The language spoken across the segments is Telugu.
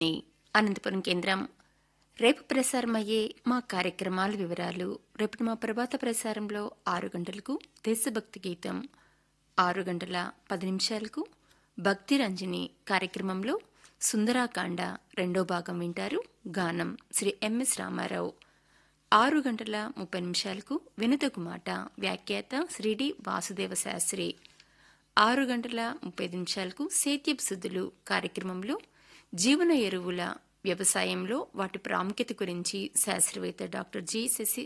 అనంతపురం కేంద్రం రేపు ప్రసారమయ్యే మా కార్యక్రమాల వివరాలు రేపు మా ప్రభాత ప్రసారంలో ఆరు గంటలకు దేశభక్తి గీతం ఆరు గంటల పది నిమిషాలకు భక్తి రంజని కార్యక్రమంలో సుందరాకాండ రెండో భాగం వింటారు గానం శ్రీ ఎంఎస్ రామారావు ఆరు గంటల ముప్పై నిమిషాలకు వినతకు మాట వ్యాఖ్యాత శ్రీడి వాసుదేవ శాస్త్రి ఆరు గంటల ముప్పై నిమిషాలకు సేత్యపు సుద్దులు కార్యక్రమంలో జీవన ఎరువుల వ్యవసాయంలో వాటి ప్రాముఖ్యత గురించి శాస్త్రవేత్త డాక్టర్ జి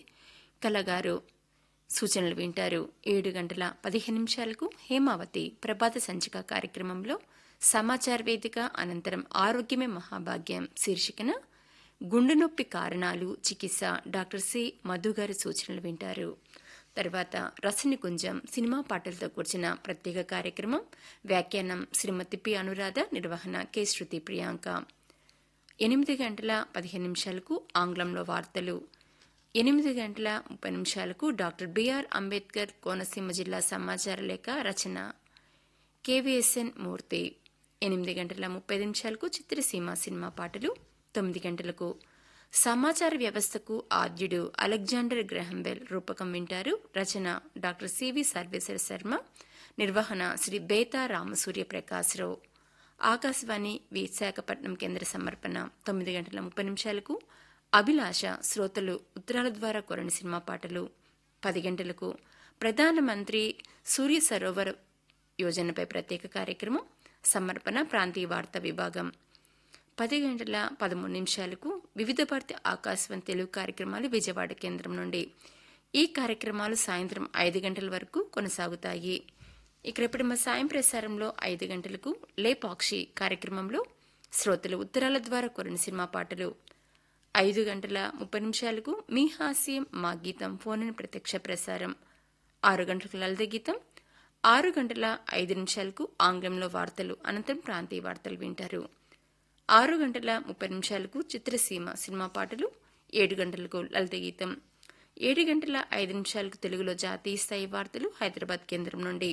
శశికళ గారు సూచనలు వింటారు ఏడు గంటల పదిహేను నిమిషాలకు హేమావతి ప్రభాత సంచిక కార్యక్రమంలో సమాచార వేదిక అనంతరం ఆరోగ్యమే మహాభాగ్యం శీర్షికన గుండె నొప్పి కారణాలు చికిత్స డాక్టర్ సి మధు గారి సూచనలు వింటారు తర్వాత రసని కుంజం సినిమా పాటలతో కూర్చిన ప్రత్యేక కార్యక్రమం వ్యాఖ్యానం శ్రీమతి పి అనురాధ నిర్వహణ కె శృతి ప్రియాంక ఎనిమిది గంటల పదిహేను నిమిషాలకు ఆంగ్లంలో వార్తలు ఎనిమిది గంటల ముప్పై నిమిషాలకు డాక్టర్ బిఆర్ అంబేద్కర్ కోనసీమ జిల్లా సమాచార లేఖ రచన కేవీఎస్ఎన్ మూర్తి ఎనిమిది గంటల ముప్పై నిమిషాలకు చిత్రసీమ సినిమా పాటలు తొమ్మిది గంటలకు సమాచార వ్యవస్థకు ఆద్యుడు అలెగ్జాండర్ గ్రహంబెల్ రూపకం వింటారు రచన డాక్టర్ సివి సర్వేశ్వర శర్మ నిర్వహణ శ్రీ బేతా రామసూర్య ప్రకాశ్రావు ఆకాశవాణి విశాఖపట్నం కేంద్ర సమర్పణ తొమ్మిది గంటల ముప్పై నిమిషాలకు అభిలాష శ్రోతలు ఉత్తరాల ద్వారా కొరని సినిమా పాటలు పది గంటలకు ప్రధానమంత్రి సూర్య సరోవర్ యోజనపై ప్రత్యేక కార్యక్రమం సమర్పణ ప్రాంతీయ వార్తా విభాగం పది గంటల పదమూడు నిమిషాలకు వివిధ భారతి ఆకాశవాణి తెలుగు కార్యక్రమాలు విజయవాడ కేంద్రం నుండి ఈ కార్యక్రమాలు సాయంత్రం ఐదు గంటల వరకు కొనసాగుతాయి ఇక్కడ ఇప్పుడు మా సాయం ప్రసారంలో ఐదు గంటలకు లేపాక్షి కార్యక్రమంలో శ్రోతలు ఉత్తరాల ద్వారా కొరని సినిమా పాటలు ఐదు గంటల ముప్పై నిమిషాలకు మీ హాస్యం మా గీతం ఫోన్ ప్రత్యక్ష ప్రసారం ఆరు గంటలకు లలిత గీతం ఆరు గంటల ఐదు నిమిషాలకు ఆంగ్లంలో వార్తలు అనంతరం ప్రాంతీయ వార్తలు వింటారు ఆరు గంటల ముప్పై నిమిషాలకు చిత్రసీమ సినిమా పాటలు ఏడు గంటలకు లలిత గీతం ఏడు గంటల ఐదు నిమిషాలకు తెలుగులో జాతీయ స్థాయి వార్తలు హైదరాబాద్ కేంద్రం నుండి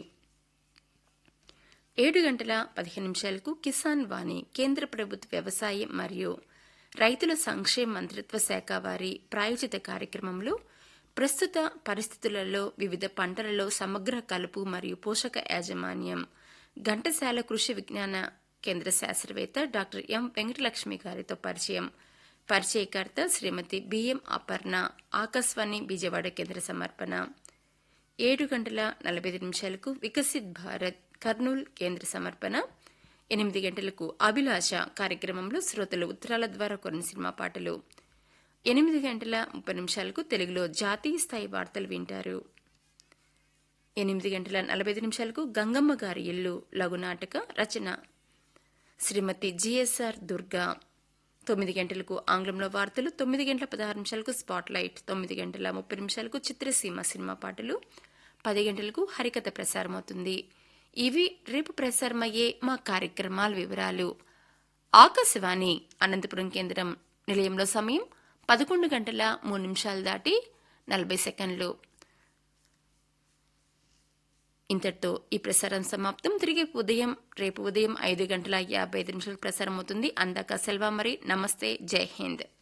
ఏడు గంటల పదిహేను నిమిషాలకు కిసాన్ వాణి కేంద్ర ప్రభుత్వ వ్యవసాయ మరియు రైతుల సంక్షేమ మంత్రిత్వ శాఖ వారి ప్రాయోజిత కార్యక్రమంలో ప్రస్తుత పరిస్థితులలో వివిధ పంటలలో సమగ్ర కలుపు మరియు పోషక యాజమాన్యం ఘంటసాల కృషి విజ్ఞాన కేంద్ర శాస్త్రవేత్త డాక్టర్ ఎం వెంకటలక్ష్మి గారితో పరిచయం పరిచయకర్త శ్రీమతి బిఎం అపర్ణ ఆకాశవాణి విజయవాడ కేంద్ర సమర్పణ ఏడు గంటల నలభై నిమిషాలకు వికసిత్ భారత్ కర్నూల్ కేంద్ర సమర్పణ ఎనిమిది గంటలకు అభిలాష కార్యక్రమంలో శ్రోతలు ఉత్తరాల ద్వారా కొన్ని సినిమా పాటలు ఎనిమిది గంటల ముప్పై నిమిషాలకు తెలుగులో జాతీయ స్థాయి వార్తలు వింటారు ఎనిమిది గంటల నలభై నిమిషాలకు గంగమ్మ గారి ఇల్లు లఘునాటక రచన శ్రీమతి జిఎస్ఆర్ దుర్గా తొమ్మిది గంటలకు ఆంగ్లంలో వార్తలు తొమ్మిది గంటల పదహారు నిమిషాలకు స్పాట్ లైట్ తొమ్మిది గంటల ముప్పై నిమిషాలకు చిత్రసీమ సినిమా పాటలు పది గంటలకు హరికథ ప్రసారమవుతుంది ఇవి రేపు ప్రసారమయ్యే మా కార్యక్రమాల వివరాలు ఆకాశవాణి అనంతపురం కేంద్రం నిలయంలో సమయం పదకొండు గంటల మూడు నిమిషాలు దాటి నలభై సెకండ్లు ఇంతటితో ఈ ప్రసారం సమాప్తం తిరిగి ఉదయం రేపు ఉదయం ఐదు గంటల యాభై ఐదు నిమిషాలకు ప్రసారం అవుతుంది అందాక సెల్వా మరి నమస్తే జై హింద్